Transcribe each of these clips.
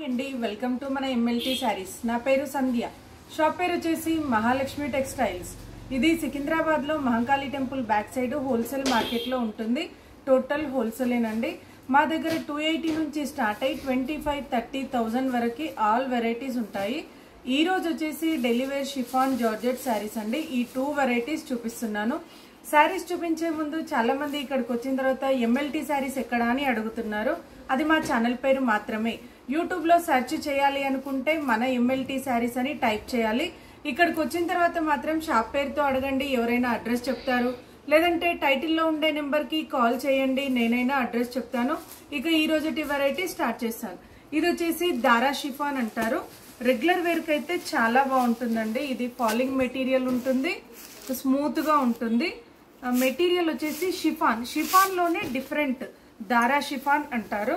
అండి welcome to మన MLT saris నా పేరు సంధ్య షాప్ పేరు వచ్చేసి మహాలక్ష్మి టెక్స్టైల్స్ ఇది సికింద్రాబాద్ లో Mahankali temple back side wholesale market లో ఉంటుంది టోటల్ హోల్సేలేనండి మా దగ్గర టూ ఎయిటీ నుంచి స్టార్ట్ అయ్యి ట్వంటీ ఫైవ్ థర్టీ థౌజండ్ వరకు ఆల్ వెరైటీస్ ఉంటాయి ఈ రోజు వచ్చేసి డెలివేర్ షిఫాన్ జార్జెట్ శారీస్ అండి ఈ టూ వెరైటీస్ చూపిస్తున్నాను శారీస్ చూపించే ముందు చాలా మంది ఇక్కడికి వచ్చిన తర్వాత ఎంఎల్టీ శారీస్ ఎక్కడా అని అడుగుతున్నారు అది మా ఛానల్ పేరు మాత్రమే యూట్యూబ్ లో సెర్చ్ చేయాలి అనుకుంటే మన ఎంఎల్టీ శారీస్ అని టైప్ చేయాలి ఇక్కడికి వచ్చిన తర్వాత మాత్రం షాప్ పేరుతో అడగండి ఎవరైనా అడ్రస్ చెప్తారు లేదంటే టైటిల్లో ఉండే నెంబర్ కి కాల్ చేయండి నేనైనా అడ్రస్ చెప్తాను ఇక ఈ రోజుటి వెరైటీ స్టార్ట్ చేస్తాను ఇది వచ్చేసి దారా షిఫాన్ అంటారు రెగ్యులర్ వేర్ కి అయితే చాలా బాగుంటుందండి ఇది ఫాలింగ్ మెటీరియల్ ఉంటుంది స్మూత్ గా ఉంటుంది మెటీరియల్ వచ్చేసి షిఫాన్ షిఫాన్ లోనే డిఫరెంట్ దారా షిఫాన్ అంటారు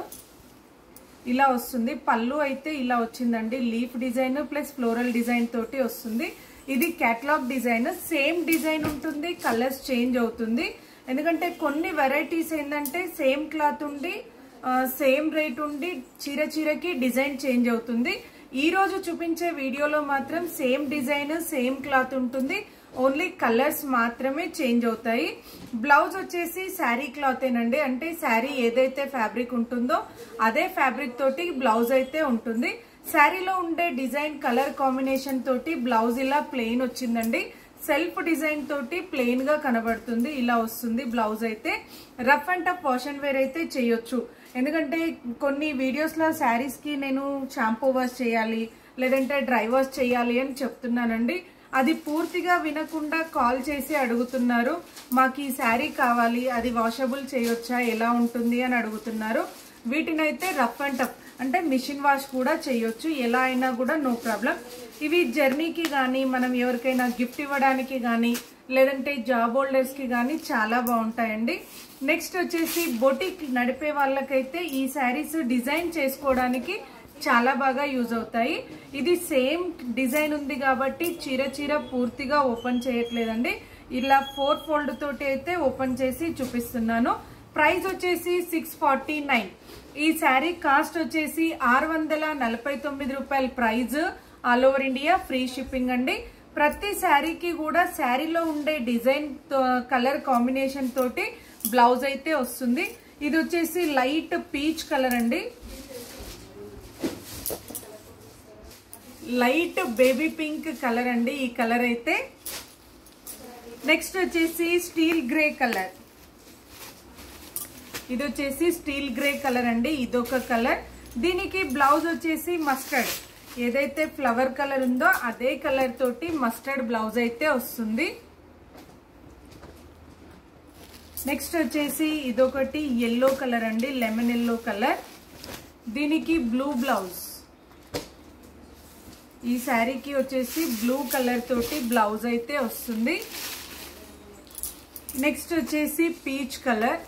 ఇలా వస్తుంది పళ్ళు అయితే ఇలా వచ్చిందండి leaf design plus floral design తోటి వస్తుంది ఇది కేటలాగ్ డిజైన్ సేమ్ డిజైన్ ఉంటుంది కలర్స్ చేంజ్ అవుతుంది ఎందుకంటే కొన్ని వెరైటీస్ ఏంటంటే సేమ్ క్లాత్ ఉండి సేమ్ రేట్ ఉండి చీర చీరకి డిజైన్ చేంజ్ అవుతుంది ఈ రోజు చూపించే వీడియోలో మాత్రం సేమ్ డిజైన్ సేమ్ క్లాత్ ఉంటుంది ఓన్లీ కలర్స్ మాత్రమే చేంజ్ అవుతాయి బ్లౌజ్ వచ్చేసి శారీ క్లాతేనండి అంటే శారీ ఏదైతే ఫ్యాబ్రిక్ ఉంటుందో అదే ఫ్యాబ్రిక్ తోటి బ్లౌజ్ అయితే ఉంటుంది శారీలో ఉండే డిజైన్ కలర్ కాంబినేషన్ తోటి బ్లౌజ్ ఇలా ప్లెయిన్ వచ్చిందండి సెల్ఫ్ డిజైన్ తోటి ప్లెయిన్ గా కనబడుతుంది ఇలా వస్తుంది బ్లౌజ్ అయితే rough and tough wash and wear అయితే చేయొచ్చు ఎందుకంటే కొన్ని వీడియోస్ లో శారీస్ కి నేను షాంపూ వాష్ చేయాలి లేదంటే డ్రై వాష్ చేయాలి అని చెప్తున్నానండి అది పూర్తిగా వినకుండా కాల్ చేసి అడుగుతున్నారు మాకు ఈ శారీ కావాలి అది వాషబుల్ చేయొచ్చా ఎలా ఉంటుంది అని అడుగుతున్నారు వీటినైతే రఫ్ అండ్ టఫ్ అంటే మిషన్ వాష్ కూడా చేయొచ్చు ఎలా అయినా కూడా నో ప్రాబ్లం ఇవి జర్నీకి కానీ మనం ఎవరికైనా గిఫ్ట్ ఇవ్వడానికి కానీ లేదంటే జాబ్ హోల్డర్స్ కి కానీ చాలా బాగుంటాయండి నెక్స్ట్ వచ్చేసి బొటిక్ నడిపే వాళ్ళకైతే ఈ శారీస్ డిజైన్ చేసుకోవడానికి చాలా బాగా యూజ్ అవుతాయి ఇది సేమ్ డిజైన్ ఉంది కాబట్టి చీర చీర పూర్తిగా ఓపెన్ చేయట్లేదండి ఇలా ఫోర్ ఫోల్డ్ తోటి అయితే ఓపెన్ చేసి చూపిస్తున్నాను ప్రైస్ వచ్చేసి సిక్స్ ఫార్టీ నైన్ ఈ శారీ కాస్ట్ వచ్చేసి ఆరు వందల నలభై తొమ్మిది రూపాయల price all over India free shipping అండి ప్రతి శారీకి కూడా శారీలో ఉండే డిజైన్ కలర్ కాంబినేషన్ తోటి బ్లౌజ్ అయితే వస్తుంది ఇది వచ్చేసి లైట్ పీచ్ కలర్ అండి లైట్ బేబీ పింక్ కలర్ అండి ఈ కలర్ అయితే నెక్స్ట్ వచ్చేసి స్టీల్ గ్రే కలర్ ఇది వచ్చేసి స్టీల్ గ్రే కలర్ అండి ఇదొక కలర్ దీనికి బ్లౌజ్ వచ్చేసి మస్టర్డ్ ఏదైతే ఫ్లవర్ కలర్ ఉందో అదే కలర్ తోటి మస్టర్డ్ బ్లౌజ్ అయితే వస్తుంది నెక్స్ట్ వచ్చేసి ఇదొకటి ఎల్లో కలర్ అండి లెమన్ ఎల్లో కలర్ దీనికి బ్లూ బ్లౌజ్ ఈ శారీకి వచ్చేసి బ్లూ కలర్ తోటి బ్లౌజ్ అయితే వస్తుంది నెక్స్ట్ వచ్చేసి పీచ్ కలర్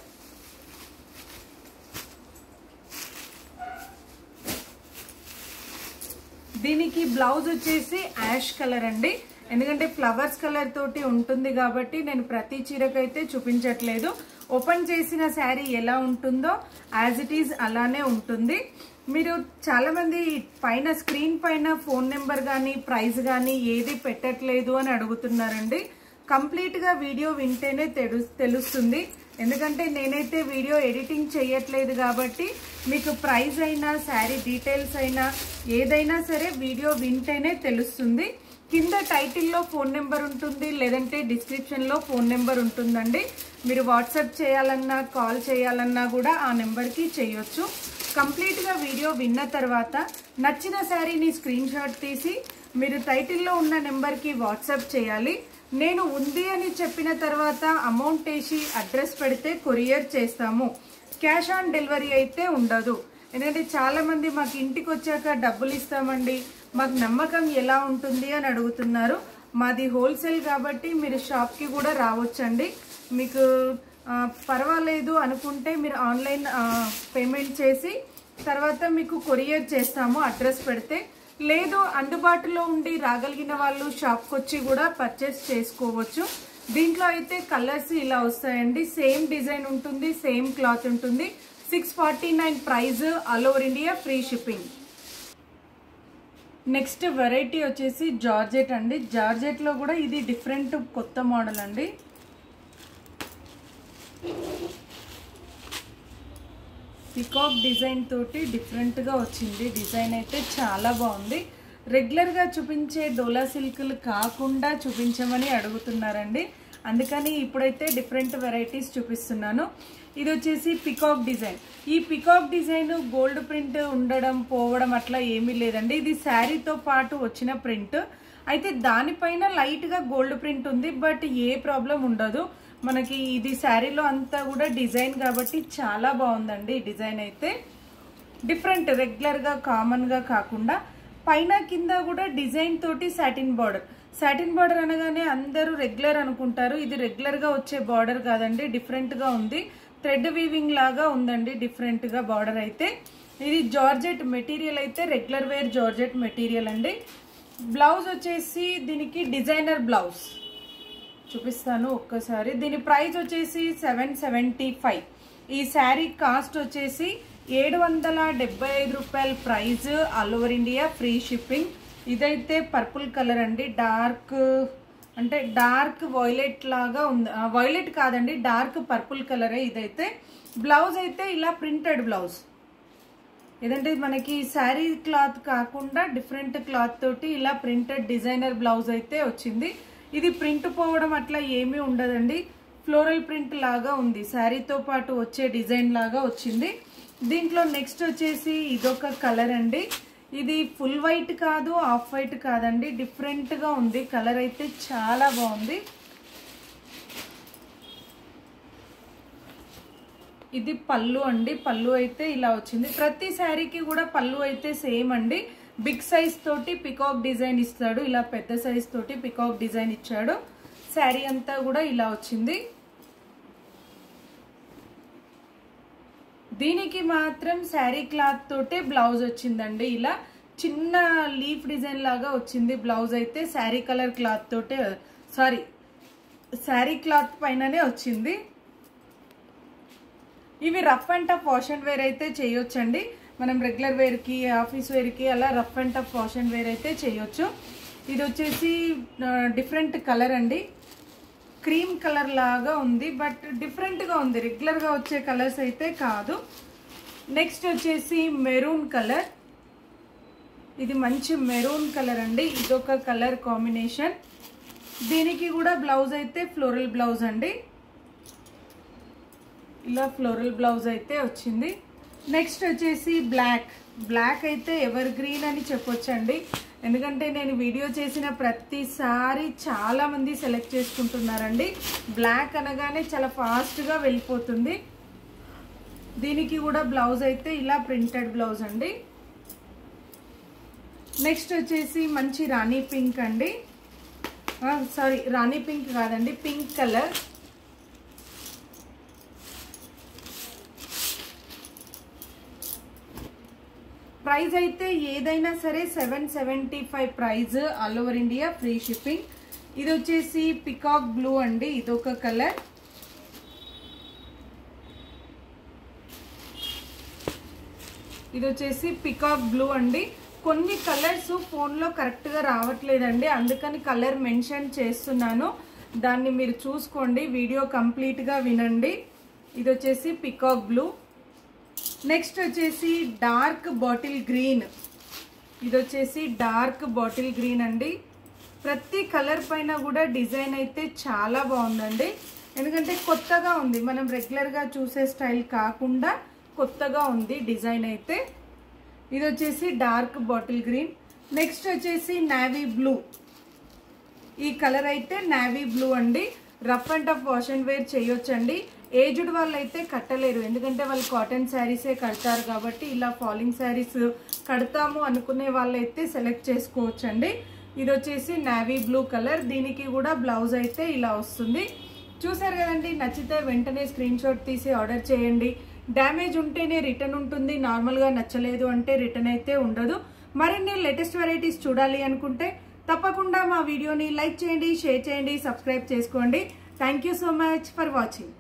దీనికి బ్లౌజ్ వచ్చేసి యాష్ కలర్ అండి ఎందుకంటే ఫ్లవర్స్ కలర్ తోటి ఉంటుంది కాబట్టి నేను ప్రతి చీరకైతే చూపించట్లేదు ఓపెన్ చేసిన శారీ ఎలా ఉంటుందో యాజ్ ఇట్ ఈజ్ అలానే ఉంటుంది మీరు చాలా మంది పైన స్క్రీన్ పైన ఫోన్ నెంబర్ కానీ ప్రైస్ కానీ ఏది పెట్టట్లేదు అని అడుగుతున్నారండి కంప్లీట్ గా వీడియో వింటేనే తెలుస్తుంది ఎందుకంటే నేనైతే వీడియో ఎడిటింగ్ చేయట్లేదు కాబట్టి మీకు ప్రైస్ అయినా శారీ డీటెయిల్స్ అయినా ఏదైనా సరే వీడియో వింటేనే తెలుస్తుంది కింద టైటిల్లో ఫోన్ నెంబర్ ఉంటుంది లేదంటే డిస్క్రిప్షన్లో ఫోన్ నెంబర్ ఉంటుందండి మీరు వాట్సాప్ చేయాలన్నా కాల్ చేయాలన్నా కూడా ఆ నెంబర్కి చేయొచ్చు కంప్లీట్గా వీడియో విన్న తర్వాత నచ్చిన శారీని స్క్రీన్ షాట్ తీసి మీరు టైటిల్లో ఉన్న నెంబర్కి వాట్సాప్ చేయాలి నేను ఉంది అని చెప్పిన తర్వాత అమౌంట్ వేసి అడ్రస్ పెడితే కొరియర్ చేస్తాము క్యాష్ ఆన్ డెలివరీ అయితే ఉండదు ఎందుకంటే చాలా మంది మాకు ఇంటికి వచ్చాక డబ్బులు ఇస్తామండి మాకు నమ్మకం ఎలా ఉంటుంది అని అడుగుతున్నారు మాది హోల్సేల్ కాబట్టి మీరు షాప్కి కూడా రావచ్చండి మీకు పర్వాలేదు అనుకుంటే మీరు ఆన్లైన్ పేమెంట్ చేసి తర్వాత మీకు కొరియర్ చేస్తాము అడ్రస్ పెడితే లేదు అందుబాటులో ఉండి రాగలిగిన వాళ్ళు షాప్కి వచ్చి కూడా పర్చేస్ చేసుకోవచ్చు దీంట్లో అయితే కలర్స్ ఇలా వస్తాయండి సేమ్ డిజైన్ ఉంటుంది సేమ్ క్లాత్ ఉంటుంది six forty nine price all over India free shipping next variety వచ్చేసి జార్జెట్ అండి జార్జెట్లో కూడా ఇది డిఫరెంట్ కొత్త మోడల్ అండి పికాక్ డిజైన్ తోటి డిఫరెంట్గా వచ్చింది డిజైన్ అయితే చాలా బాగుంది రెగ్యులర్గా చూపించే డోలా సిల్క్లు కాకుండా చూపించమని అడుగుతున్నారండి అందుకని ఇప్పుడైతే డిఫరెంట్ వెరైటీస్ చూపిస్తున్నాను ఇది వచ్చేసి పికాక్ డిజైన్ ఈ పికాక్ డిజైన్ గోల్డ్ ప్రింట్ ఉండడం పోవడం అట్లా ఏమీ లేదండి ఇది శారీతో పాటు వచ్చిన ప్రింట్ అయితే దానిపైన లైట్గా గోల్డ్ ప్రింట్ ఉంది బట్ ఏ ప్రాబ్లం ఉండదు మనకి ఇది శారీలో అంతా కూడా డిజైన్ కాబట్టి చాలా బాగుందండి ఈ డిజైన్ అయితే డిఫరెంట్ రెగ్యులర్గా కామన్గా కాకుండా పైన కింద కూడా డిజైన్ తోటి సాటిన్ బార్డర్ సాటిన్ బార్డర్ అనగానే అందరూ రెగ్యులర్ అనుకుంటారు ఇది రెగ్యులర్గా వచ్చే బార్డర్ కాదండి డిఫరెంట్గా ఉంది థ్రెడ్ వీవింగ్ లాగా ఉందండి డిఫరెంట్గా బార్డర్ అయితే ఇది జార్జెట్ మెటీరియల్ అయితే రెగ్యులర్ వేర్ జార్జెట్ మెటీరియల్ అండి బ్లౌజ్ వచ్చేసి దీనికి డిజైనర్ బ్లౌజ్ చూపిస్తాను ఒక్కసారి దీని ప్రైస్ వచ్చేసి సెవెన్ సెవెంటీ ఫైవ్ ఈ శారీ కాస్ట్ వచ్చేసి ఏడు వందల డెబ్బై ఐదు రూపాయల price all over India free shipping ఇదైతే పర్పుల్ కలర్ అండి డార్క్ అంటే డార్క్ వైలెట్ లాగా ఉంది వైలెట్ కాదండి డార్క్ పర్పుల్ కలరే ఇదైతే బ్లౌజ్ అయితే ఇలా ప్రింటెడ్ బ్లౌజ్ ఏదంటే మనకి శారీ క్లాత్ కాకుండా డిఫరెంట్ క్లాత్ తోటి ఇలా ప్రింటెడ్ డిజైనర్ బ్లౌజ్ అయితే వచ్చింది ఇది ప్రింట్ పోవడం అట్లా ఏమీ ఉండదండి ఫ్లోరల్ ప్రింట్ లాగా ఉంది శారీతో పాటు వచ్చే డిజైన్ లాగా వచ్చింది దీంట్లో నెక్స్ట్ వచ్చేసి ఇదొక కలర్ అండి ఇది ఫుల్ వైట్ కాదు ఆఫ్ వైట్ కాదండి డిఫరెంట్గా ఉంది కలర్ అయితే చాలా బాగుంది ఇది పళ్ళు అండి పళ్ళు అయితే ఇలా వచ్చింది ప్రతి శారీకి కూడా పళ్ళు అయితే సేమ్ అండి బిగ్ సైజ్ తోటి పికాక్ డిజైన్ ఇస్తాడు ఇలా పెద్ద సైజ్ తోటి పికాక్ డిజైన్ ఇచ్చాడు శారీ అంతా కూడా ఇలా వచ్చింది దీనికి మాత్రం శారీ క్లాత్ తోటే బ్లౌజ్ వచ్చిందండి ఇలా చిన్న లీఫ్ డిజైన్ లాగా వచ్చింది బ్లౌజ్ అయితే శారీ కలర్ క్లాత్ తోటే సారీ శారీ క్లాత్ పైననే వచ్చింది ఇవి rough and tough wash and wear అయితే చేయొచ్చండి మనం రెగ్యులర్ వేర్కి ఆఫీస్ వేర్కి అలా rough and tough wash and wear అయితే చేయొచ్చు ఇది వచ్చేసి డిఫరెంట్ కలర్ అండి క్రీమ్ కలర్ లాగా ఉంది బట్ డిఫరెంట్గా ఉంది రెగ్యులర్గా వచ్చే కలర్స్ అయితే కాదు నెక్స్ట్ వచ్చేసి మెరూన్ కలర్ ఇది మంచి మెరూన్ కలర్ అండి ఇదొక కలర్ కాంబినేషన్ దీనికి కూడా బ్లౌజ్ అయితే ఫ్లోరల్ బ్లౌజ్ అండి ఇలా ఫ్లోరల్ బ్లౌజ్ అయితే వచ్చింది నెక్స్ట్ వచ్చేసి బ్లాక్ బ్లాక్ అయితే ఎవర్ గ్రీన్ అని చెప్పొచ్చండి ఎందుకంటే నేను వీడియో చేసిన ప్రతిసారి చాలా మంది సెలెక్ట్ చేసుకుంటున్నారండి బ్లాక్ అనగానే చాలా ఫాస్ట్గా వెళ్ళిపోతుంది దీనికి కూడా బ్లౌజ్ అయితే ఇలా ప్రింటెడ్ బ్లౌజ్ అండి నెక్స్ట్ వచ్చేసి మంచి రాణి పింక్ అండి సారీ రాణి పింక్ కాదండి పింక్ కలర్ ప్రైస్ అయితే ఏదైనా సరే seven seventy five price all over India free shipping ఇది వచ్చేసి పికాక్ బ్లూ అండి ఇదొక కలర్ ఇది వచ్చేసి పికాక్ బ్లూ అండి కొన్ని కలర్స్ ఫోన్లో కరెక్ట్గా రావట్లేదండి అందుకని కలర్ మెన్షన్ చేస్తున్నాను దాన్ని మీరు చూసుకోండి వీడియో కంప్లీట్గా వినండి ఇది వచ్చేసి పికాక్ బ్లూ నెక్స్ట్ వచ్చేసి డార్క్ బాటిల్ గ్రీన్ ఇది వచ్చేసి డార్క్ బాటిల్ గ్రీన్ అండి ప్రతి కలర్ పైన కూడా డిజైన్ అయితే చాలా బాగుందండి ఎందుకంటే కొత్తగా ఉంది మనం రెగ్యులర్గా చూసే స్టైల్ కాకుండా కొత్తగా ఉంది డిజైన్ అయితే ఇది వచ్చేసి డార్క్ బాటిల్ గ్రీన్ నెక్స్ట్ వచ్చేసి నావీ బ్లూ ఈ కలర్ అయితే నావీ బ్లూ అండి rough and tough wash and wear చేయొచ్చండి ఏజ్డ్ వాళ్ళు అయితే కట్టలేరు ఎందుకంటే వాళ్ళు కాటన్ శారీసే కడతారు కాబట్టి ఇలా ఫాలింగ్ శారీస్ కడతాము అనుకునే వాళ్ళైతే సెలెక్ట్ చేసుకోవచ్చండి ఇది వచ్చేసి నావీ బ్లూ కలర్ దీనికి కూడా బ్లౌజ్ అయితే ఇలా వస్తుంది చూసారు కదండి నచ్చితే వెంటనే స్క్రీన్ షాట్ తీసి ఆర్డర్ చేయండి డ్యామేజ్ ఉంటేనే రిటర్న్ ఉంటుంది నార్మల్గా నచ్చలేదు అంటే రిటర్న్ అయితే ఉండదు మరిన్ని లేటెస్ట్ వెరైటీస్ చూడాలి అనుకుంటే తప్పకుండా మా వీడియోని లైక్ చేయండి షేర్ చేయండి సబ్స్క్రైబ్ చేసుకోండి thank so much for watching